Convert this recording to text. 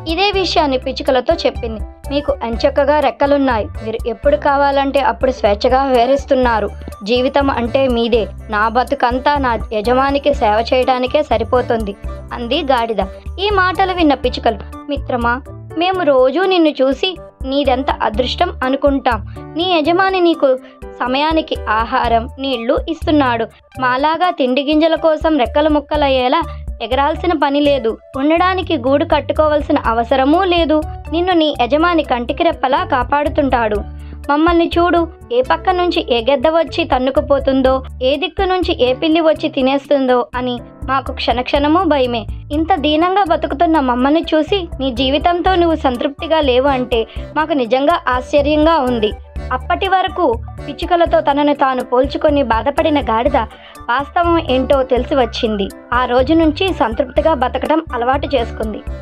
ఇదే విషయాన్ని పిచ్చుకలతో చెప్పింది మీకు ఎంచక్కగా రెక్కలున్నాయి మీరు ఎప్పుడు కావాలంటే అప్పుడు స్వేచ్ఛగా విహరిస్తున్నారు జీవితం అంటే మీదే నా బతుకంతా నా యజమానికి సేవ చేయడానికే సరిపోతుంది అంది గాడిద ఈ మాటలు విన్న పిచ్చుకలు మిత్రమా మేము రోజూ నిన్ను చూసి నీదెంత అదృష్టం అనుకుంటాం నీ యజమాని నీకు సమయానికి ఆహారం నీళ్లు ఇస్తున్నాడు మాలాగా తిండి గింజల కోసం రెక్కలు ముక్కలయ్యేలా ఎగరాల్సిన పని లేదు ఉండడానికి గూడు కట్టుకోవాల్సిన అవసరమూ లేదు నిన్ను నీ యజమాని కంటికి రెప్పలా కాపాడుతుంటాడు మమ్మల్ని చూడు ఏ పక్క నుంచి ఏ గెద్ద వచ్చి తన్నుకుపోతుందో ఏ దిక్కు నుంచి ఏ పిల్లి వచ్చి తినేస్తుందో అని మాకు క్షణక్షణమూ భయమే ఇంత దీనంగా బతుకుతున్న మమ్మల్ని చూసి నీ జీవితంతో నువ్వు సంతృప్తిగా లేవు అంటే మాకు నిజంగా ఆశ్చర్యంగా ఉంది అప్పటి వరకు పిచ్చుకలతో తనను తాను పోల్చుకొని బాధపడిన గాడిద వాస్తవం ఏంటో తెలిసి వచ్చింది ఆ రోజు నుంచి సంతృప్తిగా బతకడం అలవాటు చేసుకుంది